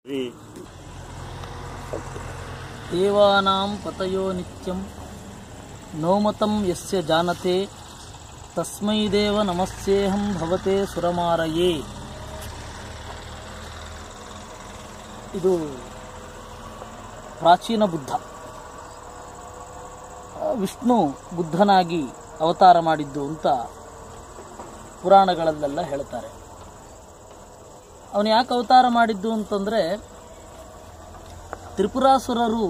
ಈ ದೇವಾನಾಂ ಪತಯೋ ನಿತ್ಯಂ ನೋಮತಂ ಯಸ್ಯ ಜಾನತೆ ತಸ್ಮೈ ದೇವ ನಮಸ್ಯೇಹಂ ಭವತೆ ಸುರಮಾರಯೇ ಇದು ಪ್ರಾಚೀನ ಬುದ್ಧ ಆ, ವಿಷ್ಣು ಬುದ್ಧನಾಗಿ ಅವತಾರ ಮಾಡಿದ್ದು ಅಂತ ಪುರಾಣಗಳಲ್ಲೆಲ್ಲ ಹೇಳ್ತಾರೆ ಅವನು ಯಾಕೆ ಅವತಾರ ಮಾಡಿದ್ದು ಅಂತಂದರೆ ತ್ರಿಪುರಾಸುರರು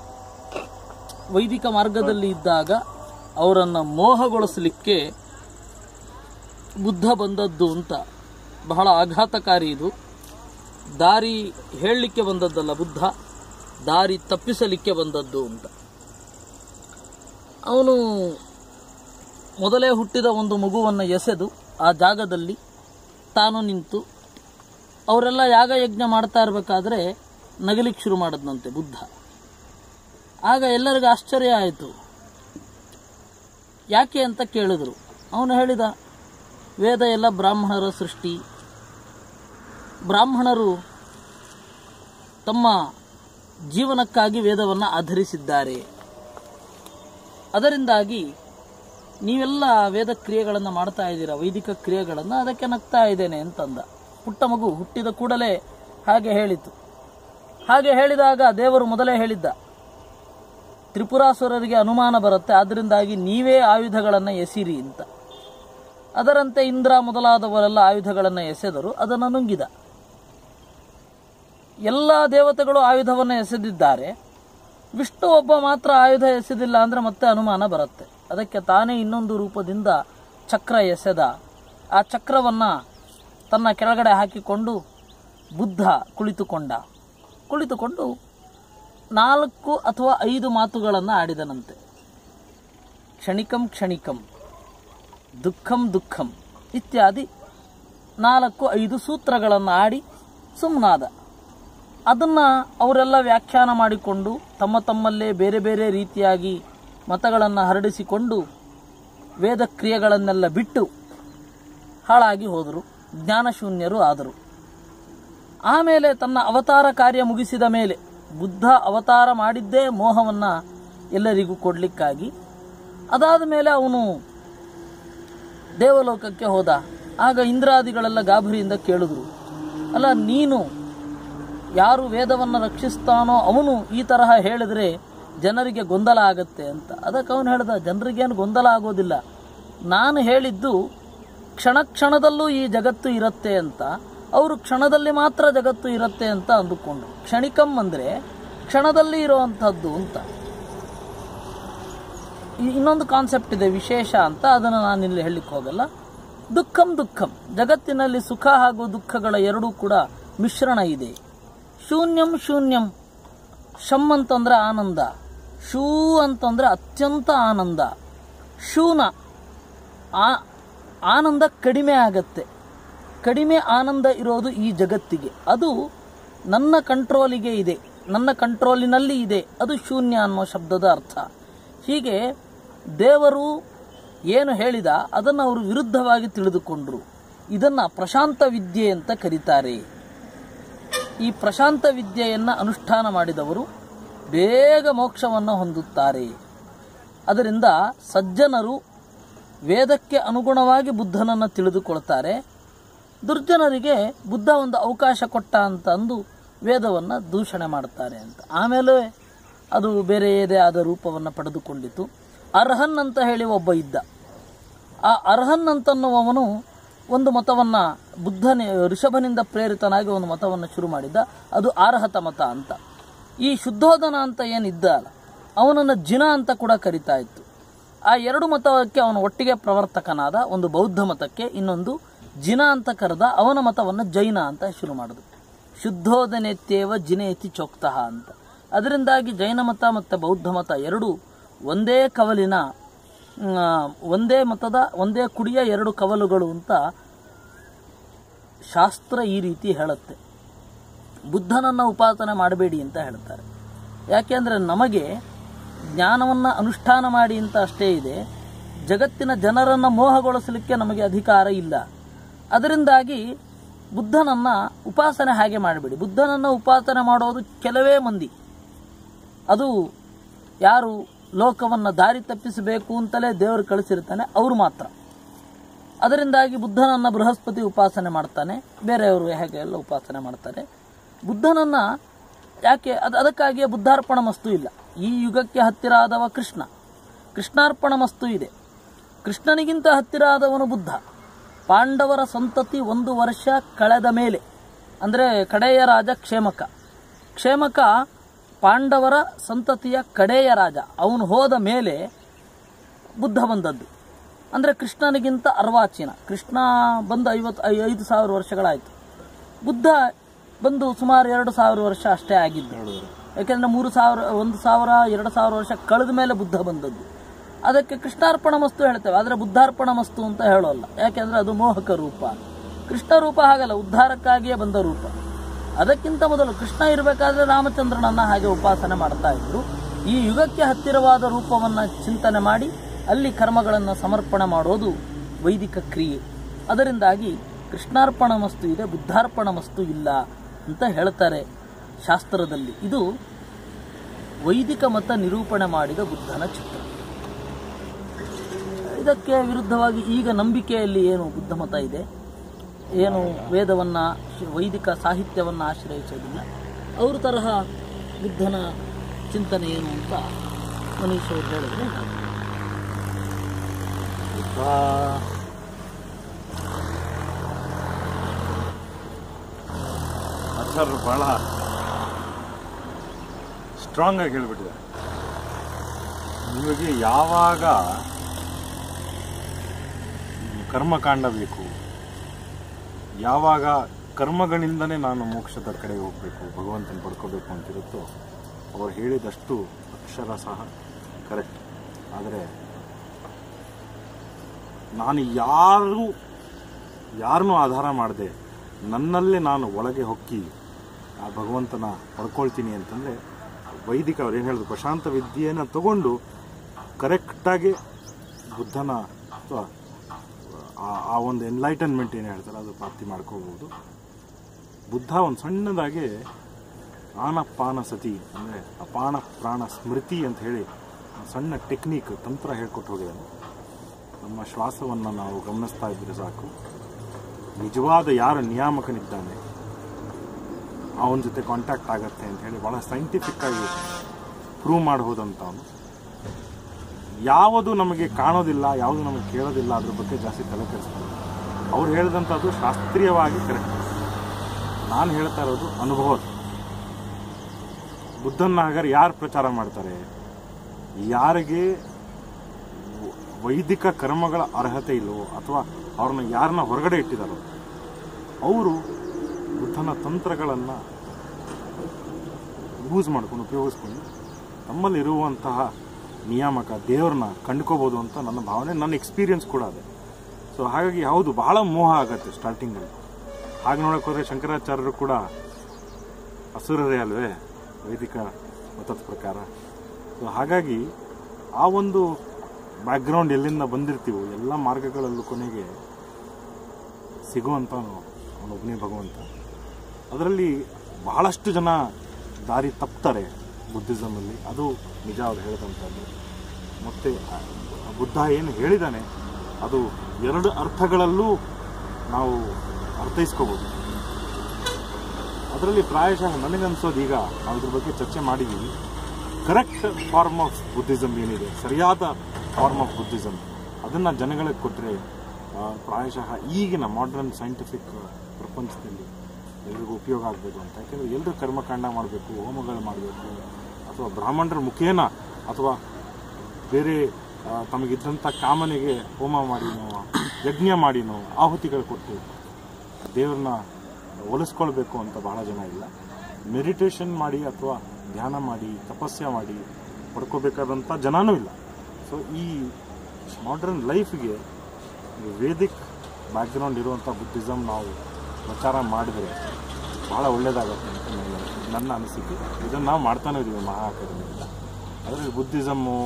ವೈದಿಕ ಮಾರ್ಗದಲ್ಲಿ ಇದ್ದಾಗ ಅವರನ್ನು ಮೋಹಗೊಳಿಸಲಿಕ್ಕೆ ಬುದ್ಧ ಬಂದದ್ದು ಅಂತ ಬಹಳ ಆಘಾತಕಾರಿ ಇದು ದಾರಿ ಹೇಳಲಿಕ್ಕೆ ಬಂದದ್ದಲ್ಲ ಬುದ್ಧ ದಾರಿ ತಪ್ಪಿಸಲಿಕ್ಕೆ ಬಂದದ್ದು ಅಂತ ಅವನು ಮೊದಲೇ ಹುಟ್ಟಿದ ಒಂದು ಮಗುವನ್ನು ಎಸೆದು ಆ ಜಾಗದಲ್ಲಿ ತಾನು ನಿಂತು ಅವರೆಲ್ಲ ಯಾಗ ಯಜ್ಞ ಮಾಡ್ತಾ ಇರಬೇಕಾದ್ರೆ ನಗಲಿಕ್ಕೆ ಶುರು ಮಾಡಿದ್ನಂತೆ ಬುದ್ಧ ಆಗ ಎಲ್ಲರಿಗೂ ಆಶ್ಚರ್ಯ ಆಯಿತು ಯಾಕೆ ಅಂತ ಕೇಳಿದ್ರು ಅವನು ಹೇಳಿದ ವೇದ ಎಲ್ಲ ಬ್ರಾಹ್ಮಣರ ಸೃಷ್ಟಿ ಬ್ರಾಹ್ಮಣರು ತಮ್ಮ ಜೀವನಕ್ಕಾಗಿ ವೇದವನ್ನು ಆಧರಿಸಿದ್ದಾರೆ ಅದರಿಂದಾಗಿ ನೀವೆಲ್ಲ ವೇದ ಕ್ರಿಯೆಗಳನ್ನು ಮಾಡ್ತಾ ಇದ್ದೀರಾ ವೈದಿಕ ಕ್ರಿಯೆಗಳನ್ನು ಅದಕ್ಕೆ ನಗ್ತಾ ಇದ್ದೇನೆ ಅಂತಂದ ಪುಟ್ಟ ಮಗು ಹುಟ್ಟಿದ ಕೂಡಲೇ ಹಾಗೆ ಹೇಳಿತು ಹಾಗೆ ಹೇಳಿದಾಗ ದೇವರು ಮೊದಲೇ ಹೇಳಿದ್ದ ತ್ರಿಪುರಾಸುರರಿಗೆ ಅನುಮಾನ ಬರುತ್ತೆ ಆದ್ದರಿಂದಾಗಿ ನೀವೇ ಆಯುಧಗಳನ್ನು ಎಸಿರಿ ಅಂತ ಅದರಂತೆ ಇಂದ್ರ ಮೊದಲಾದವರೆಲ್ಲ ಆಯುಧಗಳನ್ನು ಎಸೆದರು ಅದನ್ನು ನುಂಗಿದ ಎಲ್ಲ ದೇವತೆಗಳು ಆಯುಧವನ್ನು ಎಸೆದಿದ್ದಾರೆ ವಿಷ್ಣು ಒಬ್ಬ ಮಾತ್ರ ಆಯುಧ ಎಸೆದಿಲ್ಲ ಅಂದರೆ ಮತ್ತೆ ಅನುಮಾನ ಬರುತ್ತೆ ಅದಕ್ಕೆ ತಾನೇ ಇನ್ನೊಂದು ರೂಪದಿಂದ ಚಕ್ರ ಎಸೆದ ಆ ಚಕ್ರವನ್ನು ತನ್ನ ಕೆಳಗಡೆ ಹಾಕಿಕೊಂಡು ಬುದ್ಧ ಕುಳಿತುಕೊಂಡ ಕುಳಿತುಕೊಂಡು ನಾಲ್ಕು ಅಥವಾ ಐದು ಮಾತುಗಳನ್ನು ಆಡಿದನಂತೆ ಕ್ಷಣಿಕಂ ಕ್ಷಣಿಕಂ ದುಃಖಂ ದುಃಖಂ ಇತ್ಯಾದಿ ನಾಲ್ಕು ಐದು ಸೂತ್ರಗಳನ್ನು ಆಡಿ ಸುಮ್ಮನಾದ ಅದನ್ನು ಅವರೆಲ್ಲ ವ್ಯಾಖ್ಯಾನ ಮಾಡಿಕೊಂಡು ತಮ್ಮ ತಮ್ಮಲ್ಲೇ ಬೇರೆ ಬೇರೆ ರೀತಿಯಾಗಿ ಮತಗಳನ್ನು ಹರಡಿಸಿಕೊಂಡು ವೇದ ಕ್ರಿಯೆಗಳನ್ನೆಲ್ಲ ಬಿಟ್ಟು ಹಾಳಾಗಿ ಹೋದರು ಜ್ಞಾನಶೂನ್ಯರು ಆದರು ಆಮೇಲೆ ತನ್ನ ಅವತಾರ ಕಾರ್ಯ ಮುಗಿಸಿದ ಮೇಲೆ ಬುದ್ಧ ಅವತಾರ ಮಾಡಿದ್ದೇ ಮೋಹವನ್ನು ಎಲ್ಲರಿಗೂ ಕೊಡಲಿಕ್ಕಾಗಿ ಅದಾದ ಮೇಲೆ ಅವನು ದೇವಲೋಕಕ್ಕೆ ಹೋದ ಆಗ ಇಂದ್ರಾದಿಗಳೆಲ್ಲ ಗಾಬರಿಯಿಂದ ಕೇಳಿದ್ರು ಅಲ್ಲ ನೀನು ಯಾರು ವೇದವನ್ನು ರಕ್ಷಿಸ್ತಾನೋ ಅವನು ಈ ತರಹ ಹೇಳಿದ್ರೆ ಜನರಿಗೆ ಗೊಂದಲ ಆಗತ್ತೆ ಅಂತ ಅದಕ್ಕೆ ಅವನು ಹೇಳ್ದ ಜನರಿಗೇನು ಗೊಂದಲ ಆಗೋದಿಲ್ಲ ನಾನು ಹೇಳಿದ್ದು ಕ್ಷಣ ಕ್ಷಣದಲ್ಲೂ ಈ ಜಗತ್ತು ಇರುತ್ತೆ ಅಂತ ಅವರು ಕ್ಷಣದಲ್ಲಿ ಮಾತ್ರ ಜಗತ್ತು ಇರುತ್ತೆ ಅಂತ ಅಂದುಕೊಂಡ್ರು ಕ್ಷಣಿಕಂ ಅಂದರೆ ಕ್ಷಣದಲ್ಲಿ ಇರುವಂಥದ್ದು ಅಂತ ಇ- ಇನ್ನೊಂದು ಕಾನ್ಸೆಪ್ಟ್ ಇದೆ ವಿಶೇಷ ಅಂತ ಅದನ್ನು ನಾನು ಇಲ್ಲಿ ಹೇಳಲಿಕ್ಕೆ ಹೋಗಲ್ಲ ದುಃಖಂ ದುಃಖಂ ಜಗತ್ತಿನಲ್ಲಿ ಸುಖ ಹಾಗೂ ದುಃಖಗಳ ಎರಡೂ ಕೂಡ ಮಿಶ್ರಣ ಇದೆ ಶೂನ್ಯಂ ಶೂನ್ಯಂ ಶಮ್ ಅಂತಂದ್ರೆ ಆನಂದ ಶೂ ಅಂತಂದ್ರೆ ಅತ್ಯಂತ ಆನಂದ ಶೂನ ಆ- ಆನಂದ ಕಡಿಮೆ ಆಗತ್ತೆ ಕಡಿಮೆ ಆನಂದ ಇರೋದು ಈ ಜಗತ್ತಿಗೆ ಅದು ನನ್ನ ಕಂಟ್ರೋಲಿಗೆ ಇದೆ ನನ್ನ ಕಂಟ್ರೋಲಿನಲ್ಲಿ ಇದೆ ಅದು ಶೂನ್ಯ ಅನ್ನೋ ಶಬ್ದದ ಅರ್ಥ ಹೀಗೆ ದೇವರು ಏನು ಹೇಳಿದ ಅದನ್ನು ಅವರು ವಿರುದ್ಧವಾಗಿ ತಿಳಿದುಕೊಂಡ್ರು ಇದನ್ನು ಪ್ರಶಾಂತ ವಿದ್ಯೆ ಅಂತ ಕರೀತಾರೆ ಈ ಪ್ರಶಾಂತ ವಿದ್ಯೆಯನ್ನು ಅನುಷ್ಠಾನ ಮಾಡಿದವರು ಬೇಗ ಮೋಕ್ಷವನ್ನು ಹೊಂದುತ್ತಾರೆ ಅದರಿಂದ ಸಜ್ಜನರು ವೇದಕ್ಕೆ ಅನುಗುಣವಾಗಿ ಬುದ್ಧನನ್ನು ತಿಳಿದುಕೊಳ್ತಾರೆ ದುರ್ಜನರಿಗೆ ಬುದ್ಧ ಒಂದು ಅವಕಾಶ ಕೊಟ್ಟ ಅಂತ ಅಂದು ವೇದವನ್ನು ದೂಷಣೆ ಮಾಡುತ್ತಾರೆ ಅಂತ ಆಮೇಲೆ ಅದು ಬೇರೆಯದೇ ಆದ ರೂಪವನ್ನು ಪಡೆದುಕೊಂಡಿತು ಅರ್ಹನ್ ಅಂತ ಹೇಳಿ ಒಬ್ಬ ಇದ್ದ ಆ ಅರ್ಹನ್ ಅಂತನ್ನುವವನು ಒಂದು ಮತವನ್ನು ಬುದ್ಧನೇ ಋಷಭನಿಂದ ಪ್ರೇರಿತನಾಗಿ ಒಂದು ಮತವನ್ನು ಶುರು ಮಾಡಿದ್ದ ಅದು ಆರ್ಹತ ಮತ ಅಂತ ಈ ಶುದ್ಧೋಧನ ಅಂತ ಏನಿದ್ದ ಅಲ್ಲ ಅವನನ್ನು ಜಿನ ಅಂತ ಕೂಡ ಕರಿತಾ ಇತ್ತು ಆ ಎರಡು ಮತಕ್ಕೆ ಅವನು ಒಟ್ಟಿಗೆ ಪ್ರವರ್ತಕನಾದ ಒಂದು ಬೌದ್ಧ ಮತಕ್ಕೆ ಇನ್ನೊಂದು ಜಿನ ಅಂತ ಕರೆದ ಅವನ ಮತವನ್ನು ಜೈನ ಅಂತ ಶುರು ಮಾಡಿದ್ರು ಶುದ್ಧೋಧನೆತ್ಯೇವ ಜಿನೇತಿ ಚೋಕ್ತಃ ಅಂತ ಅದರಿಂದಾಗಿ ಜೈನ ಮತ ಮತ್ತು ಬೌದ್ಧ ಮತ ಎರಡೂ ಒಂದೇ ಕವಲಿನ ಆ, ಒಂದೇ ಮತದ ಒಂದೇ ಕುಡಿಯ ಎರಡು ಕವಲುಗಳು ಅಂತ ಶಾಸ್ತ್ರ ಈ ರೀತಿ ಹೇಳುತ್ತೆ ಬುದ್ಧನನ್ನು ಉಪಾಸನೆ ಮಾಡಬೇಡಿ ಅಂತ ಹೇಳ್ತಾರೆ ಯಾಕೆಂದರೆ ನಮಗೆ ಜ್ಞಾನವನ್ನು ಅನುಷ್ಠಾನ ಮಾಡಿ ಅಂತ ಅಷ್ಟೇ ಇದೆ ಜಗತ್ತಿನ ಜನರನ್ನು ಮೋಹಗೊಳಿಸಲಿಕ್ಕೆ ನಮಗೆ ಅಧಿಕಾರ ಇಲ್ಲ ಅದರಿಂದಾಗಿ ಬುದ್ಧನನ್ನ ಉಪಾಸನೆ ಹಾಗೆ ಮಾಡಬೇಡಿ ಬುದ್ಧನನ್ನ ಉಪಾಸನೆ ಮಾಡೋದು ಕೆಲವೇ ಮಂದಿ ಅದು ಯಾರು ಲೋಕವನ್ನು ದಾರಿ ತಪ್ಪಿಸಬೇಕು ಅಂತಲೇ ದೇವರು ಕಳಿಸಿರ್ತಾನೆ ಅವರು ಮಾತ್ರ ಅದರಿಂದಾಗಿ ಬುದ್ಧನನ್ನ ಬೃಹಸ್ಪತಿ ಉಪಾಸನೆ ಮಾಡ್ತಾನೆ ಬೇರೆಯವರು ಹೇಗೆ ಎಲ್ಲ ಉಪಾಸನೆ ಮಾಡ್ತಾರೆ ಬುದ್ಧನನ್ನ ಯಾಕೆ ಅದು ಅದಕ್ಕಾಗಿಯೇ ಬುದ್ಧಾರ್ಪಣ ಮಸ್ತು ಇಲ್ಲ ಈ ಯುಗಕ್ಕೆ ಹತ್ತಿರ ಆದವ ಕೃಷ್ಣ ಕೃಷ್ಣಾರ್ಪಣ ಮಸ್ತು ಇದೆ ಕೃಷ್ಣನಿಗಿಂತ ಹತ್ತಿರ ಆದವನು ಬುದ್ಧ ಪಾಂಡವರ ಸಂತತಿ ಒಂದು ವರ್ಷ ಕಳೆದ ಮೇಲೆ ಅಂದರೆ ಕಡೆಯ ರಾಜ ಕ್ಷೇಮಕ ಕ್ಷೇಮಕ ಪಾಂಡವರ ಸಂತತಿಯ ಕಡೆಯ ರಾಜ ಅವನು ಹೋದ ಮೇಲೆ ಬುದ್ಧ ಬಂದದ್ದು ಅಂದರೆ ಕೃಷ್ಣನಿಗಿಂತ ಅರ್ವಾಚೀನ ಕೃಷ್ಣ ಬಂದು ಐವತ್ತು ಐ- ಐದು ಸಾವಿರ ವರ್ಷಗಳಾಯಿತು ಬುದ್ಧ ಬಂದು ಸುಮಾರು ಎರಡು ಸಾವಿರ ವರ್ಷ ಅಷ್ಟೇ ಆಗಿದ್ದು ಯಾಕೆಂದರೆ ಮೂರು ಸಾವಿರ ಒಂದು ಸಾವಿರ ಎರಡು ಸಾವಿರ ವರ್ಷ ಕಳೆದ ಮೇಲೆ ಬುದ್ಧ ಬಂದದ್ದು ಅದಕ್ಕೆ ಕೃಷ್ಣಾರ್ಪಣ ಮಸ್ತು ಹೇಳ್ತೇವೆ ಆದರೆ ಬುದ್ಧಾರ್ಪಣ ಮಸ್ತು ಅಂತ ಹೇಳೋಲ್ಲ ಯಾಕೆಂದರೆ ಅದು ಮೋಹಕ ರೂಪ ಕೃಷ್ಣ ರೂಪ ಹಾಗಲ್ಲ ಉದ್ಧಾರಕ್ಕಾಗಿಯೇ ಬಂದ ರೂಪ ಅದಕ್ಕಿಂತ ಮೊದಲು ಕೃಷ್ಣ ಇರಬೇಕಾದ್ರೆ ರಾಮಚಂದ್ರನನ್ನ ಹಾಗೆ ಉಪಾಸನೆ ಮಾಡ್ತಾ ಇದ್ರು ಈ ಯುಗಕ್ಕೆ ಹತ್ತಿರವಾದ ರೂಪವನ್ನ ಚಿಂತನೆ ಮಾಡಿ ಅಲ್ಲಿ ಕರ್ಮಗಳನ್ನು ಸಮರ್ಪಣೆ ಮಾಡೋದು ವೈದಿಕ ಕ್ರಿಯೆ ಅದರಿಂದಾಗಿ ಕೃಷ್ಣಾರ್ಪಣ ಮಸ್ತು ಇದೆ ಬುದ್ಧಾರ್ಪಣ ಮಸ್ತು ಇಲ್ಲ ಅಂತ ಹೇಳ್ತಾರೆ ಶಾಸ್ತ್ರದಲ್ಲಿ ಇದು ವೈದಿಕ ಮತ ನಿರೂಪಣೆ ಮಾಡಿದ ಬುದ್ಧನ ಚಿತ್ರ ಇದಕ್ಕೆ ವಿರುದ್ಧವಾಗಿ ಈಗ ನಂಬಿಕೆಯಲ್ಲಿ ಏನು ಬುದ್ಧ ಮತ ಇದೆ ಏನು ವೇದವನ್ನ ಶ್- ವೈದಿಕ ಸಾಹಿತ್ಯವನ್ನ ಆಶ್ರಯಿಸೋದಿಲ್ಲ ಅವ್ರ ತರಹ ಬುದ್ಧನ ಚಿಂತನೆ ಏನು ಅಂತ ಮನೀಶ್ ಅವರು ಹೇಳಿದ್ರೆ ಹಾಗೆ. ಆಚಾರ್ಯರು ಬಹಳ ಸ್ಟ್ರಾಂಗ್ ಆಗಿ ಹೇಳಿಬಿಟ್ಟಿದ್ದಾರೆ ನಿಮಗೆ ಯಾವಾಗ ಕರ್ಮಕಾಂಡ ಬೇಕು ಯಾವಾಗ ಕರ್ಮಗಳಿಂದನೇ ನಾನು ಮೋಕ್ಷದ ಕಡೆಗೆ ಹೋಗಬೇಕು ಭಗವಂತನ ಪಡ್ಕೋಬೇಕು ಅಂತಿರುತ್ತೋ ಅವ್ರು ಹೇಳಿದಷ್ಟು ಅಕ್ಷರ ಸಹ ಕರೆಕ್ಟ್ ಆದರೆ ನಾನು ಯಾರು ಯಾರನ್ನೂ ಆಧಾರ ಮಾಡದೆ ನನ್ನಲ್ಲೇ ನಾನು ಒಳಗೆ ಹೊಕ್ಕಿ ಆ ಭಗವಂತನ ಪಡ್ಕೊಳ್ತೀನಿ ಅಂತಂದರೆ ವೈದಿಕ ಅವ್ರು ಏನು ಹೇಳಿದ್ರು ಪ್ರಶಾಂತ ವಿದ್ಯೆಯನ್ನು ತಗೊಂಡು ಕರೆಕ್ಟಾಗಿ ಬುದ್ಧನ ಅಥವಾ ಆ- ಆ ಒಂದು ಎನ್ಲೈಟನ್ಮೆಂಟ್ ಏನು ಹೇಳ್ತಾರೆ ಅದು ಪ್ರಾಪ್ತಿ ಮಾಡ್ಕೋಬಹುದು ಬುದ್ಧ ಒಂದು ಸಣ್ಣದಾಗಿ ಆನಪಾನ ಸತಿ ಅಂದರೆ ಅಪಾನ ಪ್ರಾಣ ಸ್ಮೃತಿ ಅಂತ ಹೇಳಿ ಒಂದು ಸಣ್ಣ ಟೆಕ್ನಿಕ್ ತಂತ್ರ ಹೇಳ್ಕೊಟ್ಟು ಹೋಗಿದ್ದಾನೆ ನಮ್ಮ ಶ್ವಾಸವನ್ನು ನಾವು ಗಮನಿಸ್ತಾ ಇದ್ರೆ ಸಾಕು ನಿಜವಾದ ಯಾರು ನಿಯಾಮಕನಿದ್ದಾನೆ ಅವನ ಜೊತೆ ಕಾಂಟ್ಯಾಕ್ಟ್ ಆಗತ್ತೆ ಅಂತ ಹೇಳಿ ಬಹಳ ಸೈಂಟಿಫಿಕ್ ಆಗಿ ಪ್ರೂವ್ ಮಾಡಬಹುದಂತ ಅವನು ಯಾವುದು ನಮಗೆ ಕಾಣೋದಿಲ್ಲ ಯಾವುದು ನಮಗೆ ಕೇಳೋದಿಲ್ಲ ಅದ್ರ ಬಗ್ಗೆ ಜಾಸ್ತಿ ತಲೆ ಕೆಡಿಸ್ತಾರೆ ಅವ್ರು ಹೇಳಿದಂಥದ್ದು ಶಾಸ್ತ್ರೀಯವಾಗಿ ಕರೆಕ್ಟ್ ನಾನು ಹೇಳ್ತಾ ಇರೋದು ಅನುಭವ ಬುದ್ಧನ ಹಾಗಾದ್ರೆ ಯಾರು ಪ್ರಚಾರ ಮಾಡ್ತಾರೆ ಯಾರಿಗೆ ವೈದಿಕ ಕರ್ಮಗಳ ಅರ್ಹತೆ ಇಲ್ಲವೋ ಅಥವಾ ಅವ್ರನ್ನ ಯಾರನ್ನ ಹೊರಗಡೆ ಇಟ್ಟಿದಾರೋ ಅವರು ಬುದ್ಧನ ತಂತ್ರಗಳನ್ನು ಯೂಸ್ ಮಾಡ್ಕೊಂಡು ಉಪಯೋಗಿಸ್ಕೊಂಡು ತಮ್ಮಲ್ಲಿರುವಂತಹ ನಿಯಾಮಕ ದೇವ್ರನ್ನ ಕಂಡ್ಕೋಬೋದು ಅಂತ ನನ್ನ ಭಾವನೆ ನನ್ನ ಎಕ್ಸ್ಪೀರಿಯನ್ಸ್ ಕೂಡ ಅದೇ ಸೊ ಹಾಗಾಗಿ ಹೌದು ಬಹಳ ಮೋಹ ಆಗತ್ತೆ ಸ್ಟಾರ್ಟಿಂಗಲ್ಲಿ ಹಾಗೆ ನೋಡಕ್ಕೆ ಹೋದ್ರೆ ಶಂಕರಾಚಾರ್ಯರು ಕೂಡ ಅಸುರರೇ ಅಲ್ವೇ ವೈದಿಕ ಮತದ ಪ್ರಕಾರ ಸೊ ಹಾಗಾಗಿ ಆ ಒಂದು ಬ್ಯಾಕ್ಗ್ರೌಂಡ್ ಎಲ್ಲಿಂದ ಬಂದಿರ್ತೀವೋ ಎಲ್ಲ ಮಾರ್ಗಗಳಲ್ಲೂ ಕೊನೆಗೆ ಸಿಗುವಂಥವನು ಅವನೊಬ್ಬನೇ ಭಗವಂತ ಅದರಲ್ಲಿ ಬಹಳಷ್ಟು ಜನ ದಾರಿ ತಪ್ತಾರೆ ಬುದ್ಧಿಸಮಲ್ಲಿ ಅದು ನಿಜ ಅವ್ರು ಹೇಳಿದಂಥದ್ದು ಮತ್ತು ಬುದ್ಧ ಏನು ಹೇಳಿದಾನೆ ಅದು ಎರಡು ಅರ್ಥಗಳಲ್ಲೂ ನಾವು ಅರ್ಥೈಸ್ಕೋಬೋದು ಅದರಲ್ಲಿ ಪ್ರಾಯಶಃ ನನಗನ್ಸೋದು ಈಗ ನಾವು ಇದ್ರ ಬಗ್ಗೆ ಚರ್ಚೆ ಮಾಡಿದ್ದೀವಿ ಕರೆಕ್ಟ್ ಫಾರ್ಮ್ ಆಫ್ ಬುದ್ಧಿಸಮ್ ಏನಿದೆ ಸರಿಯಾದ ಫಾರ್ಮ್ ಆಫ್ ಬುದ್ಧಿಸಮ್ ಅದನ್ನು ಜನಗಳಿಗೆ ಕೊಟ್ಟರೆ ಪ್ರಾಯಶಃ ಈಗಿನ ಮಾಡರ್ನ್ ಸೈಂಟಿಫಿಕ್ ಪ್ರಪಂಚದಲ್ಲಿ ಎಲ್ರಿಗೂ ಉಪಯೋಗ ಆಗಬೇಕು ಅಂತ ಯಾಕೆಂದರೆ ಎಲ್ಲರೂ ಕರ್ಮಕಾಂಡ ಮಾಡಬೇಕು ಹೋಮಗಳು ಮಾಡಬೇಕು ಅಥವಾ ಬ್ರಾಹ್ಮಣರ ಮುಖೇನ ಅಥವಾ ಬೇರೆ ಆ, ತಮಗಿದ್ದಂಥ ಕಾಮನೆಗೆ ಹೋಮ ಮಾಡಿನೋ ಯಜ್ಞ ಮಾಡಿನೋ ಆಹುತಿಗಳು ಕೊಟ್ಟು ದೇವ್ರನ್ನ ಒಲಿಸ್ಕೊಳ್ಬೇಕು ಅಂತ ಬಹಳ ಜನ ಇಲ್ಲ ಮೆಡಿಟೇಷನ್ ಮಾಡಿ ಅಥವಾ ಧ್ಯಾನ ಮಾಡಿ ತಪಸ್ಯ ಮಾಡಿ ಪಡ್ಕೋಬೇಕಾದಂಥ ಜನನೂ ಇಲ್ಲ ಸೊ ಈ ಮಾಡರ್ನ್ ಲೈಫ್ಗೆ ವೇದಿಕ್ ಬ್ಯಾಕ್ಗ್ರೌಂಡ್ ಇರುವಂಥ ಬುದ್ಧಿಸಮ್ ನಾವು ಪ್ರಚಾರ ಮಾಡಿದರೆ ಬಹಳ ಒಳ್ಳೆಯದಾಗತ್ತೆ ಅಂತ ನನ್ನ ನನ್ನ ಅನಿಸಿಕೆ ಇದನ್ನು ನಾವು ಮಾಡ್ತಾನೆ ಇದ್ದೀವಿ ಮಹಾ ಅಕಾಡೆಮಿಯಿಂದ ಆದರೆ ಬುದ್ಧಿಸಮ್ಮು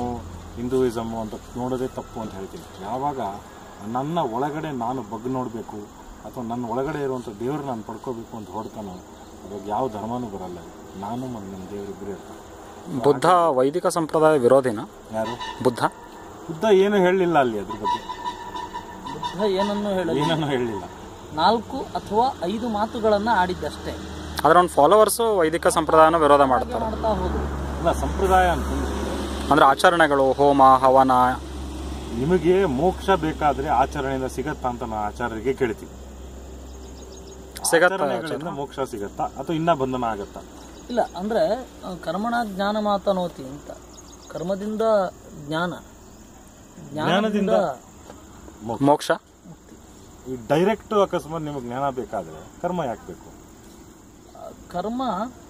ಹಿಂದೂಯಿಸಮ್ಮು ಅಂತ ನೋಡೋದೇ ತಪ್ಪು ಅಂತ ಹೇಳ್ತೀನಿ ಯಾವಾಗ ನನ್ನ ಒಳಗಡೆ ನಾನು ಬಗ್ ನೋಡಬೇಕು ಅಥವಾ ನನ್ನ ಒಳಗಡೆ ಇರುವಂಥ ದೇವ್ರು ನಾನು ಪಡ್ಕೋಬೇಕು ಅಂತ ಹೊಡ್ತಾನೋ ಅವಾಗ ಯಾವ ಧರ್ಮನೂ ಬರಲ್ಲ ನಾನು ಮತ್ತು ನನ್ನ ದೇವರಿಬ್ಬರು ಇರ್ತಾರೆ ಬುದ್ಧ ವೈದಿಕ ಸಂಪ್ರದಾಯ ವಿರೋಧಿನ ಯಾರು ಬುದ್ಧ ಬುದ್ಧ ಏನು ಹೇಳಲಿಲ್ಲ ಅಲ್ಲಿ ಅದ್ರ ಬಗ್ಗೆ ಬುದ್ಧ ಏನನ್ನೂ ಹೇಳಲಿ ಏನನ್ನೂ ಹೇಳಲಿಲ್ಲ ನಾಲ್ಕು ಅಥವಾ ಐದು ಮಾತುಗಳನ್ನ ಆಡಿದ್ದಷ್ಟೇ ಆದ್ರೆ ಅವ್ನ ಫಾಲೋವರ್ಸು ವೈದಿಕ ಸಂಪ್ರದಾಯನ ವಿರೋಧ ಮಾಡ್ತಾರೆ ಮಾಡ್ತಾ ಹೋದ್ರು ಅಲ್ಲ ಸಂಪ್ರದಾಯ ಅಂತಂದ್ರೆ ಅಂದ್ರೆ ಆಚರಣೆಗಳು ಹೋಮ ಹವನ ನಿಮಗೆ ಮೋಕ್ಷ ಬೇಕಾದ್ರೆ ಆಚರಣೆಯಿಂದ ಸಿಗತ್ತಾ ಅಂತ ನಾನು ಆಚಾರ್ಯರಿಗೆ ಕೇಳ್ತೀನಿ ಸಿಗತ್ತಾ ಆಚರಣೆಗಳಿಂದ ಮೋಕ್ಷ ಸಿಗತ್ತಾ ಅಥವಾ ಇನ್ನ ಬಂಧನ ಆಗತ್ತಾ ಇಲ್ಲ ಅಂದ್ರೆ ಆ, ಕರ್ಮಣ ಜ್ಞಾನ ಮಾತನೋತಿ ಅಂತ ಕರ್ಮದಿಂದ ಜ್ಞಾನ ಜ್ಞಾನದಿಂದ ಮೋಕ್ಷ ಈ ಡೈರೆಕ್ಟ್ ಅಕಸ್ಮಾತ್ ನಿಮಗೆ ಜ್ಞಾನ ಬೇಕಾದ್ರೆ ಕರ್ಮ ಯಾಕೆ ಬೇಕು ಆ, ಕರ್ಮ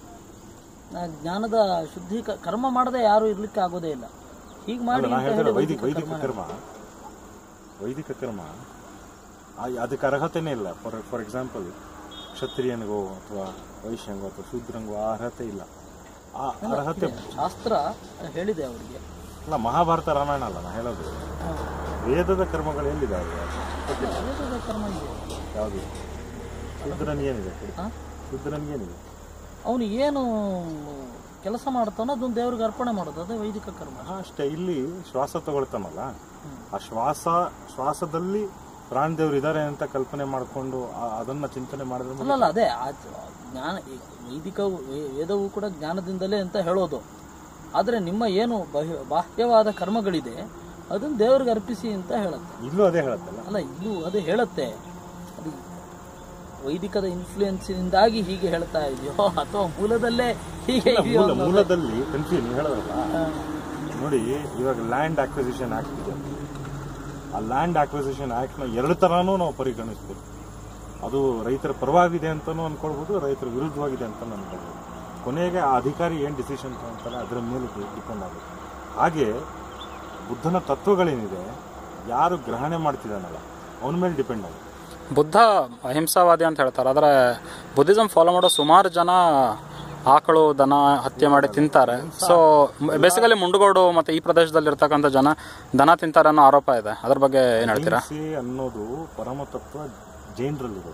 ಆ, ಜ್ಞಾನದ ಶುದ್ಧೀಕ ಕರ್ಮ ಮಾಡದೆ ಯಾರು ಇರ್ಲಿಕ್ಕೆ ಆಗೋದೇ ಇಲ್ಲ ಹೀಗೆ ಮಾಡಿ ಅಲ್ಲ ನಾ ಅಂತ ಹೇಳಿದ್ರೆ ಹೇಳಿ ವೈದಿಕ ವೈದಿಕ ವೈದಿಕ ಕರ್ಮ ವೈದಿಕ ಕರ್ಮ ಆ- ಅದಕ್ಕೆ ಅರ್ಹತೆನೇ ಇಲ್ಲ ಫಾರ್ ಫಾರ್ ಎಕ್ಸಾಂಪಲ್ ಕ್ಷತ್ರಿಯನಿಗೋ ಅಥವಾ ವೈಶ್ಯಂಗೋ ಅಥವಾ ಶೂದ್ರಂಗೋ ಆ ಅರ್ಹತೆ ಇಲ್ಲ ಆ ಅರ್ಹತೆ ಶಾಸ್ತ್ರ ಹೇಳಿದೆ ಅವರಿಗೆ ಅಲ್ಲ ಮಹಾಭಾರತ ರಾಮಾಯಣ ಅಲ್ಲ ನಾ ಹೇಳೋದು ವೇದದ ಕರ್ಮಗಳು ಎಲ್ಲಿದ್ದಾವೆ ಕರ್ಮ ಇದೆ ಯಾವುದು ಶೂದ್ರನಿಗೇನಿದೆ ಹಾ? ಶೂದ್ರನಿಗೇನಿದೆ ಅವನು ಏನು ಕೆಲಸ ಮಾಡ್ತಾನೋ ಅದನ್ನ ದೇವ್ರಿಗೆ ಅರ್ಪಣೆ ಮಾಡೋದು ಅದೇ ವೈದಿಕ ಕರ್ಮ ಹಾ, ಅಷ್ಟೇ ಇಲ್ಲಿ ಶ್ವಾಸ ತಗೊಳ್ತಾನಲ್ಲ ಆ ಶ್ವಾಸ ಶ್ವಾಸದಲ್ಲಿ ಪ್ರಾಣದೇವ್ರು ಇದ್ದಾರೆ ಅಂತ ಕಲ್ಪನೆ ಮಾಡಿಕೊಂಡು ಅದನ್ನ ಚಿಂತನೆ ಮಾಡಿದ್ರೆ ಅಲ್ಲ ಅಲ್ಲ ಅದೇ ಆ ಜ್ಞಾನ ಈ ವೈದಿಕ ವೇ- ವೇದವು ಕೂಡ ಜ್ಞಾನದಿಂದಲೇ ಅಂತ ಹೇಳೋದು ಆದರೆ ನಿಮ್ಮ ಏನು ಬಾಹ್ಯ ಬಾಹ್ಯವಾದ ಕರ್ಮಗಳಿದೆ ಅದನ್ನ ದೇವ್ರಿಗೆ ಅರ್ಪಿಸಿ ಅಂತ ಹೇಳುತ್ತೆ ಇಲ್ಲೂ ಅದೇ ಹೇಳತ್ತಲ್ಲ ಅಲ್ಲ ಇದು ಅದು ಹೇಳುತ್ತೆ ಅದು ವೈದಿಕದ ಇನ್ಫ್ಲೂಯೆನ್ಸಿನಿಂದಾಗಿ ಹೀಗೆ ಹೇಳ್ತಾ ಇದೆಯೋ ಅಥವಾ ಮೂಲದಲ್ಲೇ ಹೀಗೆ ಇದೆಯೋ ಮೂಲ ಅನ್ನೋದು- ಮೂಲದಲ್ಲಿ ಕನ್ಫ್ಯೂಸ್ ನೀವು ಹೇಳೋದಲ್ಲ ಆ, ನೋಡಿ ಇವಾಗ ಲ್ಯಾಂಡ್ ಅಕ್ವಿಸಿಷನ್ ಆಕ್ಟ್ ಇದೆ ಆ ಲ್ಯಾಂಡ್ ಅಕ್ವಿಸಿಷನ್ ಆಕ್ಟ್ನ ಎರಡು ತರಾನು ನಾವು ಪರಿಗಣಿಸ್ಬೋದು ಅದು ರೈತರ ಪರವಾಗಿದೆ ಅಂತಲೂ ಅನ್ಕೊಳ್ಬೋದು ರೈತರ ವಿರುದ್ಧವಾಗಿದೆ ಅಂತ ಅನ್ಕೊಳ್ಬೋದು ಕೊನೆಗೆ ಆ ಅಧಿಕಾರಿ ಏನು ಡಿಸಿಷನ್ ತಗೊಂತಾರೆ ಅದರ ಮೇಲೆ ಡಿಪೆಂಡ್ ಆಗುತ್ತೆ ಹಾಗೆ ಬುದ್ಧನ ತತ್ವಗಳೇನಿದೆ ಯಾರು ಗ್ರಹಣೆ ಮಾಡ್ತಿದ್ದಾನಲ್ಲ ಅವನ ಮೇಲೆ ಡಿಪೆಂಡ್ ಆಗುತ್ತೆ ಬುದ್ಧ ಅಹಿಂಸಾವಾದಿ ಅಂತ ಹೇಳ್ತಾರೆ ಆದರೆ ಬುದ್ಧಿಸಮ್ ಫಾಲೋ ಮಾಡೋ ಸುಮಾರು ಜನ ಆಕಳು ದನ ಹತ್ಯೆ ಮಾಡಿ ತಿಂತಾರೆ ಸೊ ಬೇಸಿಕಲಿ ಮುಂಡಗೋಡು ಮತ್ತೆ ಈ ಪ್ರದೇಶದಲ್ಲಿ ಇರ್ತಕ್ಕಂಥ ಜನ ದನ ತಿಂತಾರೆ ಅನ್ನೋ ಆರೋಪ ಇದೆ ಅದ್ರ ಬಗ್ಗೆ ಏನ್ ಹೇಳ್ತೀರಾ ಹಿಂಸೆ ಅನ್ನೋದು ಪರಮತತ್ವ ಜೈನರಲ್ಲಿರೋದು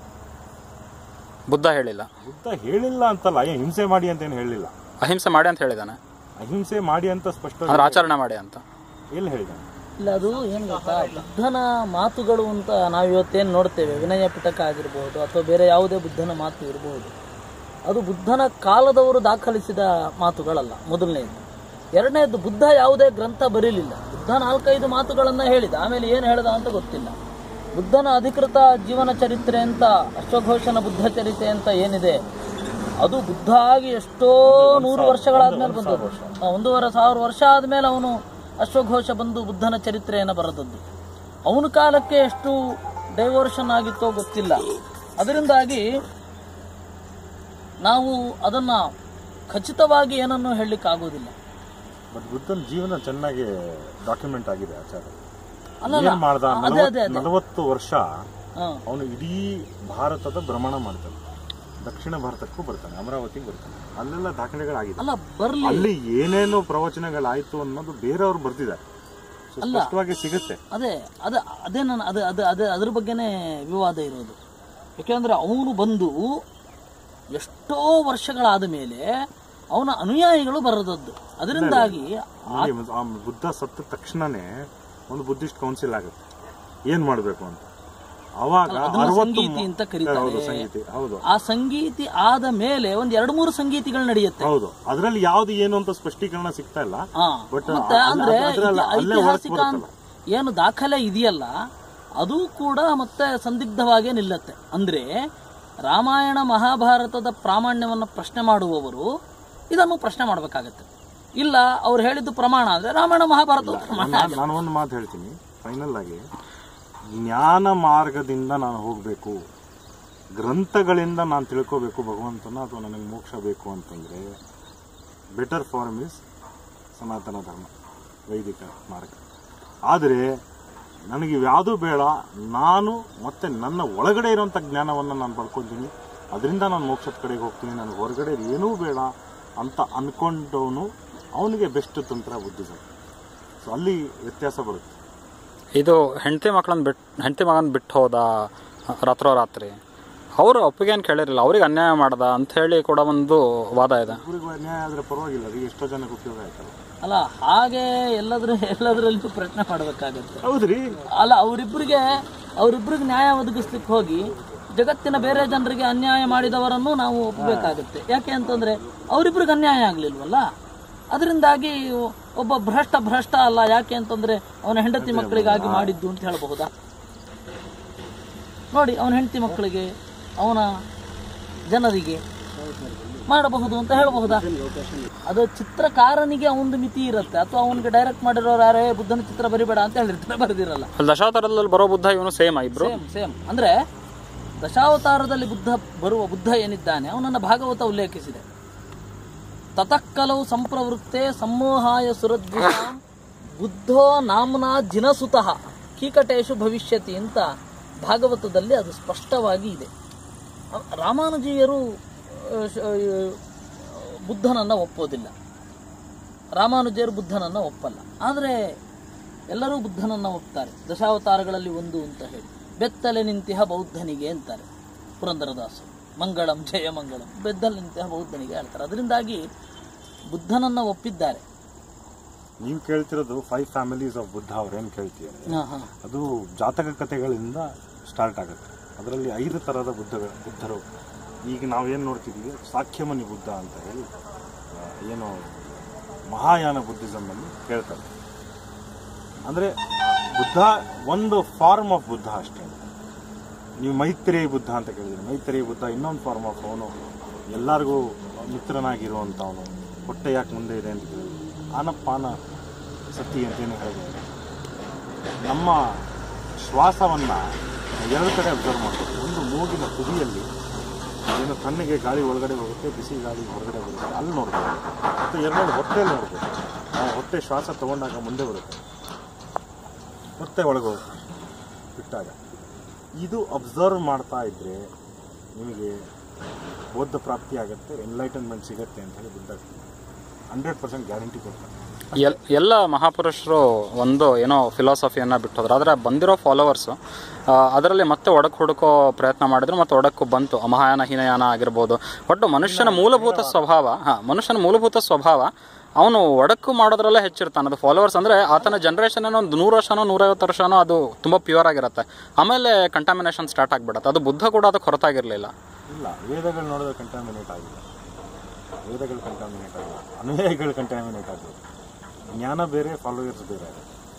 ಬುದ್ಧ ಹೇಳಿಲ್ಲ ಬುದ್ಧ ಹೇಳಿಲ್ಲ ಅಂತಲ್ಲ ಏನ್ ಹಿಂಸೆ ಮಾಡಿ ಅಂತ ಏನು ಹೇಳಿಲ್ಲ ಅಹಿಂಸೆ ಮಾಡಿ ಅಂತ ಹೇಳಿದಾನೆ ಅಹಿಂಸೆ ಮಾಡಿ ಅಂತ ಸ್ಪಷ್ಟ ಅಂದ್ರೆ ಆಚರಣೆ ಮಾಡಿ ಅಂತ ಎಲ್ಲಿ ಹೇಳಿದ್ದಾನೆ ಇಲ್ಲ ಅದು ಏನು ಗೊತ್ತಾ ಬುದ್ಧನ ಮಾತುಗಳು ಅಂತ ನಾವು ಇವತ್ತೇನು ನೋಡ್ತೇವೆ ವಿನಯ ಪಿಟಕ ಆಗಿರ್ಬೋದು ಅಥವಾ ಬೇರೆ ಯಾವುದೇ ಬುದ್ಧನ ಮಾತು ಇರಬಹುದು ಅದು ಬುದ್ಧನ ಕಾಲದವರು ದಾಖಲಿಸಿದ ಮಾತುಗಳಲ್ಲ ಮೊದಲನೇದು ಎರಡನೇದು ಬುದ್ಧ ಯಾವುದೇ ಗ್ರಂಥ ಬರೀಲಿಲ್ಲ ಬುದ್ಧ ನಾಲ್ಕೈದು ಮಾತುಗಳನ್ನ ಹೇಳಿದ ಆಮೇಲೆ ಏನು ಹೇಳ್ದ ಅಂತ ಗೊತ್ತಿಲ್ಲ ಬುದ್ಧನ ಅಧಿಕೃತ ಜೀವನ ಚರಿತ್ರೆ ಅಂತ ಅಶ್ವಘೋಷನ ಬುದ್ಧ ಚರಿತ್ರೆ ಅಂತ ಏನಿದೆ ಅದು ಬುದ್ಧ ಆಗಿ ಎಷ್ಟೋ ನೂರು ವರ್ಷಗಳಾದ್ಮೇಲೆ ಬಂದದ್ದು ಆ, ಒಂದೂವರೆ ಸಾವಿರ ವರ್ಷ ಆದ್ಮೇಲೆ ಅವನು ಅಶ್ವಘೋಷ ಬಂದು ಬುದ್ಧನ ಚರಿತ್ರೆಯನ್ನು ಬರೆದದ್ದು ಅವನ ಕಾಲಕ್ಕೆ ಎಷ್ಟು ಡೈವರ್ಷನ್ ಆಗಿತ್ತೋ ಗೊತ್ತಿಲ್ಲ ಅದರಿಂದಾಗಿ ನಾವು ಅದನ್ನ ಖಚಿತವಾಗಿ ಏನನ್ನು ಹೇಳಲಿಕ್ಕೆ ಆಗೋದಿಲ್ಲ ಬಟ್ ಬುದ್ಧನ ಜೀವನ ಚೆನ್ನಾಗಿ ಡಾಕ್ಯುಮೆಂಟ್ ಆಗಿದೆ ಆಚಾರ ಅಲ್ಲಲ್ಲ, ಏನ್ ಮಾಡ್ದ ಅದೇ ಅದೇ ಅದೇ ನಲವತ್ತು ವರ್ಷ ಹಾ. ಅವನು ಇಡೀ ಭಾರತದ ಭ್ರಮಣ ಮಾಡ್ತಾನೆ ದಕ್ಷಿಣ ಭಾರತಕ್ಕೂ ಬರ್ತಾನೆ ಅಮರಾವತಿಗೆ ಬರ್ತಾನೆ ಅಲ್ಲೆಲ್ಲ ದಾಖಲೆಗಳಾಗಿದೆ ಅಲ್ಲ ಬರ್ಲಿ ಅಲ್ಲಿ ಏನೇನು ಪ್ರವಚನಗಳಾಯ್ತು ಅನ್ನೋದು ಬೇರೆಯವ್ರು ಬರ್ತಿದ್ದಾರೆ So, ಸ್ಪಷ್ಟವಾಗಿ ಸಿಗುತ್ತೆ ಅದೇ ಅದ ಅದೇ ನಾನು ಅದು ಅದು ಅದು ಅದ್ರ ಬಗ್ಗೆನೇ ವಿವಾದ ಇರೋದು ಯಾಕೆಂದ್ರೆ ಅವನು ಬಂದು ಎಷ್ಟೋ ವರ್ಷಗಳಾದ ಮೇಲೆ ಅವನ ಅನುಯಾಯಿಗಳು ಬರದದ್ದು ಅದರಿಂದಾಗಿ ನೋಡಿ, ಒಂದು ಆ ಬುದ್ಧ ಸತ್ತ ತಕ್ಷಣನೇ ಒಂದು ಬುದ್ಧಿಸ್ಟ್ ಕೌನ್ಸಿಲ್ ಆಗುತ್ತೆ ಏನ್ ಮಾಡ್ಬೇಕು ಅಂತ ಅವಾಗ ಅದನ್ನ ಅರವತ್ತು ಸಂಗೀತಿ ಅಂತ ಕರೀತಾರೆ. ಹೌದು ಸಂಗೀತಿ ಹೌದು ಆ ಸಂಗೀತಿ ಆದ ಮೇಲೆ ಒಂದ್ ಎರಡು ಮೂರು ಸಂಗೀತಿಗಳು ನಡೆಯುತ್ತೆ ಹೌದು ಅದ್ರಲ್ಲಿ ಯಾವ್ದು ಏನು ಅಂತ ಸ್ಪಷ್ಟೀಕರಣ ಸಿಗ್ತಾ ಇಲ್ಲ ಹಾ. ಬಟ್ ಮತ್ತೆ ಅಂದ್ರೆ ಅದ್ರಲ್ಲ ಇತಿ- ಅಲ್ಲೇ ಹೊರತು ಐತಿಹಾಸಿಕ ಅಂತ ಏನು ದಾಖಲೆ ಇದೆಯಲ್ಲ ಅದು ಕೂಡ ಮತ್ತೆ ಸಂದಿಗ್ಧವಾಗೇ ನಿಲ್ಲತ್ತೆ ಅಂದ್ರೆ ರಾಮಾಯಣ ಮಹಾಭಾರತದ ಪ್ರಾಮಾಣ್ಯವನ್ನು ಪ್ರಶ್ನೆ ಮಾಡುವವರು ಇದನ್ನು ಪ್ರಶ್ನೆ ಮಾಡಬೇಕಾಗತ್ತೆ ಇಲ್ಲ ಅವ್ರು ಹೇಳಿದ್ದು ಪ್ರಮಾಣ ಅಂದ್ರೆ ರಾಮಾಯಣ ಮಹಾಭಾರತದ ಪ್ರಮಾಣ ನಾನು ನಾನು ಒಂದು ಮಾತು ಹೇಳ್ತೀನಿ ಫೈನಲ್ ಆಗಿ ಜ್ಞಾನ ಮಾರ್ಗದಿಂದ ನಾನು ಹೋಗಬೇಕು ಗ್ರಂಥಗಳಿಂದ ನಾನು ತಿಳ್ಕೋಬೇಕು ಭಗವಂತನ ಅಥವಾ ನನಗೆ ಮೋಕ್ಷ ಬೇಕು ಅಂತಂದ್ರೆ ಬೆಟರ್ ಫಾರ್ಮ್ ಇಸ್ ಸನಾತನ ಧರ್ಮ ವೈದಿಕ ಮಾರ್ಗ ಆದರೆ ನನಗೆ ಇವ್ಯಾವುದೂ ಬೇಡ ನಾನು ಮತ್ತೆ ನನ್ನ ಒಳಗಡೆ ಇರೋಂಥ ಜ್ಞಾನವನ್ನು ನಾನು ಪಡ್ಕೊತೀನಿ ಅದರಿಂದ ನಾನು ಮೋಕ್ಷದ ಕಡೆಗೆ ಹೋಗ್ತೀನಿ ನನಗೆ ಹೊರಗಡೆ ಏನೂ ಬೇಡ ಅಂತ ಅಂದ್ಕೊಂಡವನು ಅವನಿಗೆ ಬೆಸ್ಟ್ ತಂತ್ರ ಬುದ್ಧಿಸಮ್ ಸೊ ಅಲ್ಲಿ ವ್ಯತ್ಯಾಸ ಬರುತ್ತೆ ಇದು ಹೆಂಡತಿ ಮಕ್ಕಳನ್ನ ಬಿಟ್ಟು ಹೆಂಡತಿ ಮಗನ ಬಿಟ್ಟು ಹೋದ ರಾತ್ರೋರಾತ್ರಿ ಅವರು ಒಪ್ಪಿಗೆ ಏನು ಕೇಳಿರಲಿಲ್ಲ ಅವ್ರಿಗೆ ಅನ್ಯಾಯ ಮಾಡ್ದ ಅಂತ ಹೇಳಿ ಕೂಡ ಒಂದು ವಾದ ಇದೆ ಇಬ್ಬರಿಗೂ ನ್ಯಾಯ ಆದ್ರೆ ಪರವಾಗಿಲ್ಲ ಈಗ ಎಷ್ಟೋ ಜನಕ್ಕೆ ಉಪಯೋಗ ಆಯ್ತಲ್ಲ ಅಲ್ಲ ಹಾಗೆ ಎಲ್ಲದ್ರ ಎಲ್ಲದರಲ್ಲೂ ಪ್ರಶ್ನೆ ಮಾಡಬೇಕಾಗತ್ತೆ ಹೌದ್ರಿ ಅಲ್ಲ ಅವರಿಬ್ಬರಿಗೆ ಅವರಿಬ್ಬರಿಗೆ ನ್ಯಾಯ ಒದಗಿಸ್ಲಿಕ್ಕೆ ಹೋಗಿ ಜಗತ್ತಿನ ಬೇರೆ ಜನರಿಗೆ ಅನ್ಯಾಯ ಮಾಡಿದವರನ್ನು ನಾವು ಒಪ್ಪಬೇಕಾಗುತ್ತೆ ಯಾಕೆ ಅಂತಂದ್ರೆ ಅವರಿಬ್ಬರಿಗೆ ಅನ್ಯಾಯ ಆಗ್ಲಿಲ್ವಲ್ಲ ಅದರಿಂದಾಗಿ ಒಬ್ಬ ಭ್ರಷ್ಟ ಭ್ರಷ್ಟ ಅಲ್ಲ ಯಾಕೆ ಅಂತಂದ್ರೆ ಅವನ ಹೆಂಡತಿ ಮಕ್ಕಳಿಗಾಗಿ ಮಾಡಿದ್ದು ಅಂತ ಹೇಳಬಹುದಾ ನೋಡಿ ಅವನ ಹೆಂಡತಿ ಮಕ್ಕಳಿಗೆ ಅವನ ಜನರಿಗೆ ಮಾಡಬಹುದು ಅಂತ ಹೇಳಬಹುದಾ ಅದು ಚಿತ್ರಕಾರನಿಗೆ ಅವನದು ಮಿತಿ ಇರುತ್ತೆ ಅಥವಾ ಅವನಿಗೆ ಡೈರೆಕ್ಟ್ ಮಾಡಿರೋರು ಯಾರೇ ಬುದ್ಧನ ಚಿತ್ರ ಬರಿಬೇಡ ಅಂತ ಹೇಳಿರ್ತಾರೆ ಬರೆದಿರಲ್ಲ ಅಲ್ಲಿ ದಶಾವತಾರದಲ್ಲಿ ಬರೋ ಬುದ್ಧ ಇವನು ಸೇಮ್ ಇಬ್ರು ಸೇಮ್ ಸೇಮ್ ಅಂದ್ರೆ ದಶಾವತಾರದಲ್ಲಿ ಬುದ್ಧ ಬರುವ ಬುದ್ಧ ಏನಿದ್ದಾನೆ ಅವನನ್ನ ಭಾಗವತ ಉಲ್ಲೇಖಿಸಿದೆ ತತಃಕಲವು ಸಂಪ್ರವೃತ್ತೆ ಸಮೂಹಾಯ ಸುರದ್ವಿಷಾಂ ಬುದ್ಧೋ ನಾಮ್ನಾ ಜಿನಸುತಃ ಕೀಕಟೇಶು ಭವಿಷ್ಯತಿ ಅಂತ ಭಾಗವತದಲ್ಲಿ ಅದು ಸ್ಪಷ್ಟವಾಗಿ ಇದೆ ಅ- ರಾಮಾನುಜೀಯರು ಆ, ಶ- ಆ, ಬುದ್ಧನನ್ನ ಒಪ್ಪೋದಿಲ್ಲ ರಾಮಾನುಜರು ಬುದ್ಧನನ್ನ ಒಪ್ಪಲ್ಲ ಆದರೆ ಎಲ್ಲರೂ ಬುದ್ಧನನ್ನ ಒಪ್ತಾರೆ ದಶಾವತಾರಗಳಲ್ಲಿ ಒಂದು ಅಂತ ಹೇಳಿ ಬೆತ್ತಲೆ ನಿಂತಿಹ ಬೌದ್ಧನಿಗೆ ಅಂತಾರೆ ಪುರಂದರದಾಸರು ಮಂಗಳಂ ಜಯ ಮಂಗಳಂ ಬೆತ್ತಲೆ ನಿಂತಿಹ ಬೌದ್ಧನಿಗೆ ಹೇಳ್ತಾರೆ ಅದರಿಂದಾಗಿ ಬುದ್ಧನನ್ನ ಒಪ್ಪಿದ್ದಾರೆ ನೀವು ಕೇಳ್ತಿರೋದು ಫೈವ್ ಫ್ಯಾಮಿಲೀಸ್ ಆಫ್ ಬುದ್ಧ ಅವ್ರೇನು ಕೇಳ್ತೀರಿ ಹಾ, ಹಾ. ಅದು ಜಾತಕ ಕಥೆಗಳಿಂದ ಸ್ಟಾರ್ಟ್ ಆಗುತ್ತೆ ಅದರಲ್ಲಿ ಐದು ಥರದ ಬುದ್ಧ ಬುದ್ಧರು ಈಗ ನಾವೇನು ನೋಡ್ತಿದ್ದೀವಿ ಸಾಕ್ಯಮನಿ ಬುದ್ಧ ಅಂತ ಹೇಳಿ ಆ, ಏನು ಮಹಾಯಾನ ಬುದ್ಧಿಸಮಲ್ಲಿ ಹೇಳ್ತಾರೆ ಅಂದರೆ ಬುದ್ಧ ಒಂದು ಫಾರ್ಮ್ ಆಫ್ ಬುದ್ಧ ಅಷ್ಟೇ ನೀವು ಮೈತ್ರೇಯ ಬುದ್ಧ ಅಂತ ಕೇಳಿದ್ರೆ ಮೈತ್ರೇಯ ಬುದ್ಧ ಇನ್ನೊಂದು ಫಾರ್ಮ್ ಆಫ್ ಅವನು ಎಲ್ಲರಿಗೂ ಮಿತ್ರನಾಗಿರುವಂಥವನು ಹೊಟ್ಟೆ ಯಾಕೆ ಮುಂದೆ ಇದೆ ಅಂತ ಕೇಳಿದ್ರೆ ಆನಪಾನ ಸತಿ ಅಂತೇನು ಹೇಳಿದ್ದಾರೆ ನಮ್ಮ ಶ್ವಾಸವನ್ನು ಎರಡು ಕಡೆ ಅಬ್ಸರ್ವ್ ಮಾಡಬೇಕು ಒಂದು ಮೂಗಿನ ತುದಿಯಲ್ಲಿ ಏನು ತಣ್ಣಗೆ ಗಾಳಿ ಒಳಗಡೆ ಹೋಗುತ್ತೆ ಬಿಸಿ ಗಾಳಿ ಹೊರಗಡೆ ಬರುತ್ತೆ ಅಲ್ಲಿ ನೋಡ್ಬೋದು ಮತ್ತು ಎರಡನೇದು ಹೊಟ್ಟೆಯಲ್ಲಿ ನೋಡ್ಬೋದು ಆ ಹೊಟ್ಟೆ ಶ್ವಾಸ ತಗೊಂಡಾಗ ಮುಂದೆ ಬರುತ್ತೆ ಮತ್ತೆ ಒಳಗೆ ಹೋಗುತ್ತೆ ಬಿಟ್ಟಾಗ ಇದು ಅಬ್ಸರ್ವ್ ಮಾಡ್ತಾ ಇದ್ರೆ ನಿಮಗೆ ಬೌದ್ಧ ಪ್ರಾಪ್ತಿ ಆಗುತ್ತೆ ಎನ್ಲೈಟನ್ಮೆಂಟ್ ಸಿಗುತ್ತೆ ಅಂತ ಹೇಳಿ ಬುದ್ಧ ಹಂಡ್ರೆಡ್ ಪರ್ಸೆಂಟ್ ಗ್ಯಾರಂಟಿ ಕೊಡ್ತಾರೆ ಎಲ್ ಎಲ್ಲ ಮಹಾಪುರುಷರು ಒಂದು ಏನೋ ಫಿಲಾಸಫಿಯನ್ನು ಬಿಟ್ಟೋದ್ರು ಆದರೆ ಬಂದಿರೋ ಫಾಲೋವರ್ಸು ಅದರಲ್ಲಿ ಮತ್ತೆ ಒಡಕು ಹುಡುಕೋ ಪ್ರಯತ್ನ ಮಾಡಿದ್ರು ಮತ್ತೆ ಒಡಕು ಬಂತು ಮಹಾಯಾನ ಹೀನಯಾನ ಆಗಿರ್ಬೋದು ಒಟ್ಟು ಮನುಷ್ಯನ ಮೂಲಭೂತ ಸ್ವಭಾವ ಹಾಂ ಮನುಷ್ಯನ ಮೂಲಭೂತ ಸ್ವಭಾವ ಅವನು ಒಡಕು ಮಾಡೋದ್ರಲ್ಲೇ ಹೆಚ್ಚಿರ್ತಾನೆ ಅದು ಫಾಲೋವರ್ಸ್ ಅಂದರೆ ಆತನ ಜನ್ರೇಷನ್ ಏನೋ ಒಂದು ನೂರು ವರ್ಷನೋ ನೂರೈವತ್ತು ವರ್ಷನೋ ಅದು ತುಂಬ ಪ್ಯೂರ್ ಆಗಿರುತ್ತೆ ಆಮೇಲೆ ಕಂಟಾಮಿನೇಷನ್ ಸ್ಟಾರ್ಟ್ ಆಗಿಬಿಡುತ್ತೆ ಅದು ಬುದ್ಧ ಕೂಡ ಅದಕ್ಕೆ ಹೊರತಾಗಿರಲಿಲ್ಲ ಇಲ್ಲ ವೇದಗಳು ನೋಡಿದ್ರೆ ಕಂಟಾಮಿನೇಟ್ ಆಗಿಲ್ಲ ವೇದಗಳು ಕಂಟಾಮಿನೇಟ್ ಆಗಿಲ್ಲ ಅನುಯಾಯಿಗಳು ಕಂಟಾಮಿನೇಟ್ ಆಗಿಲ್ಲ ಜ್ಞಾನ ಬೇರೆ ಫಾಲೋಯರ್ಸ್ ಬೇರೆ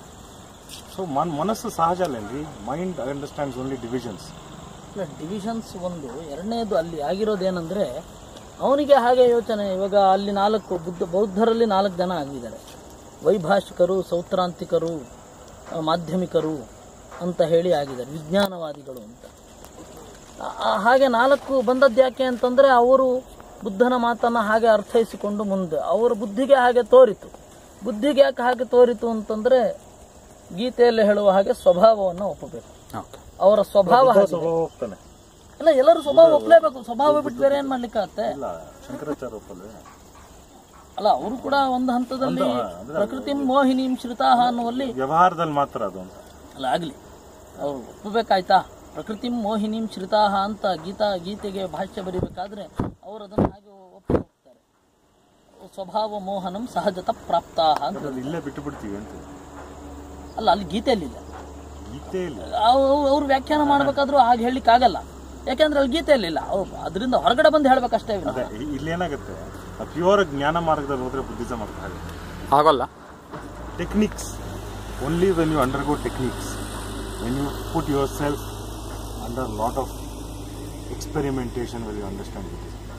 ಸೊ ಮನ್ ಮನಸ್ಸು ಸಹಜ ಅಲ್ಲೇನ್ರಿ ಮೈಂಡ್ ಅಂಡರ್ಸ್ಟ್ಯಾಂಡ್ಸ್ ಓನ್ಲಿ ಡಿವಿಷನ್ಸ್ ಇಲ್ಲ ಡಿವಿಷನ್ಸ್ ಒಂದು ಎರಡನೇದು ಅಲ್ಲಿ ಆಗಿರೋದೇನೆಂದ್ರೆ ಅವನಿಗೆ ಹಾಗೆ ಯೋಚನೆ ಇವಾಗ ಅಲ್ಲಿ ನಾಲ್ಕು ಬುದ್ಧ ಬೌದ್ಧರಲ್ಲಿ ನಾಲ್ಕು ಜನ ಆಗಿದ್ದಾರೆ ವೈಭಾಷಿಕರು ಸೌತ್ರಾಂತಿಕರು ಆ, ಮಾಧ್ಯಮಿಕರು ಅಂತ ಹೇಳಿ ಆಗಿದ್ದಾರೆ ವಿಜ್ಞಾನವಾದಿಗಳು ಅಂತ ಆ- ಆ- ಹಾಗೆ ನಾಲ್ಕು ಬಂದದ್ದು ಯಾಕೆ ಅಂತಂದ್ರೆ ಅವರು ಬುದ್ಧನ ಮಾತನ್ನ ಹಾಗೆ ಅರ್ಥೈಸಿಕೊಂಡು ಮುಂದೆ ಅವರ ಬುದ್ಧಿಗೆ ಹಾಗೆ ತೋರಿತು ಬುದ್ಧಿಗೆ ಯಾಕೆ ಹಾಗೆ ತೋರಿತು ಅಂತಂದ್ರೆ ಗೀತೆಯಲ್ಲಿ ಹೇಳುವ ಹಾಗೆ ಸ್ವಭಾವವನ್ನು ಒಪ್ಪಬೇಕು ಓಕೆ ಅವರ ಸ್ವಭಾವ ಹಾಗೆ ಸ್ವಭಾವ ಹೋಗ್ತಾನೆ ಇಲ್ಲ ಎಲ್ಲರೂ ಸ್ವಭಾವ ಒಪ್ಲೇಬೇಕು ಸ್ವಭಾವ ಬಿಟ್ಟು ಬೇರೆ ಏನ್ ಮಾಡ್ಲಿಕ್ಕಾಗತ್ತೆ ಇಲ್ಲ ಶಂಕರಾಚಾರ್ಯ ಒಪ್ಪಲ್ವೇ ಅಲ್ಲ ಅವರು ಕೂಡ ಒಂದು ಹಂತದಲ್ಲಿ ಪ್ರಕೃತಿ ಮೋಹಿನಿ ಶ್ರಿತಾಹ ಅನ್ನುವಲ್ಲಿ ವ್ಯವಹಾರದಲ್ಲಿ ಮಾತ್ರ ಅದು ಅಂತ ಅಲ್ಲ ಆಗ್ಲಿ ಅವ್ರು ಒಪ್ಪಬೇಕಾಯ್ತಾ ಪ್ರಕೃತಿ ಮೋಹಿನಿಂ ಶ್ರಿತಾಹ ಅಂತ ಗೀತಾ ಗೀತೆಗೆ ಭಾಷ್ಯ ಬರೀಬೇಕಾದ್ರೆ ಅವರು ಅದನ್ನು ಹಾಗೆ ಒಪ್ಪಿ ಹೋಗ್ತಾರೆ ಸ್ವಭಾವ ಮೋಹನಂ ಸಹಜತ ಪ್ರಾಪ್ತಾಹ ಅಂತ ಅದ್ರಲ್ಲಿ ಇಲ್ಲೇ ಬಿಟ್ಟು ಬಿಡ್ತೀವಿ ಅಂತ ಅಲ್ಲ ಅಲ್ಲಿ ಗೀತೆಯಲ್ಲಿಲ್ಲ ಗೀತೆಯಲ್ಲಿ ಅವ್ರು ವ್ಯಾಖ್ಯಾನ ಮಾಡ್ಬೇಕಾದ್ರೂ ಹಾಗೆ ಹೇಳಲಿಕ್ಕೆ ಆಗಲ್ಲ ಯಾಕೆಂದ್ರೆ ಅಲ್ಲಿ ಗೀತೆಯಲ್ಲಿಲ್ಲ ಅವ್ರು ಅದರಿಂದ ಹೊರಗಡೆ ಬಂದು ಹೇಳ್ಬೇಕಷ್ಟೇ ವಿನಃ. ಅದೇ ಇ- ಇಲ್ಲೇನಾಗುತ್ತೆ ಪ್ಯೂರ್ ಜ್ಞಾನ ಮಾರ್ಗದಲ್ಲಿ ಹೋದ್ರೆ ಬುದ್ಧಿಸಮ್ ಅರ್ಥ ಆಗುತ್ತೆ ಆಗೋಲ್ಲ techniques only when you undergo techniques when you put yourself under lot of experimentation will you understand Buddhism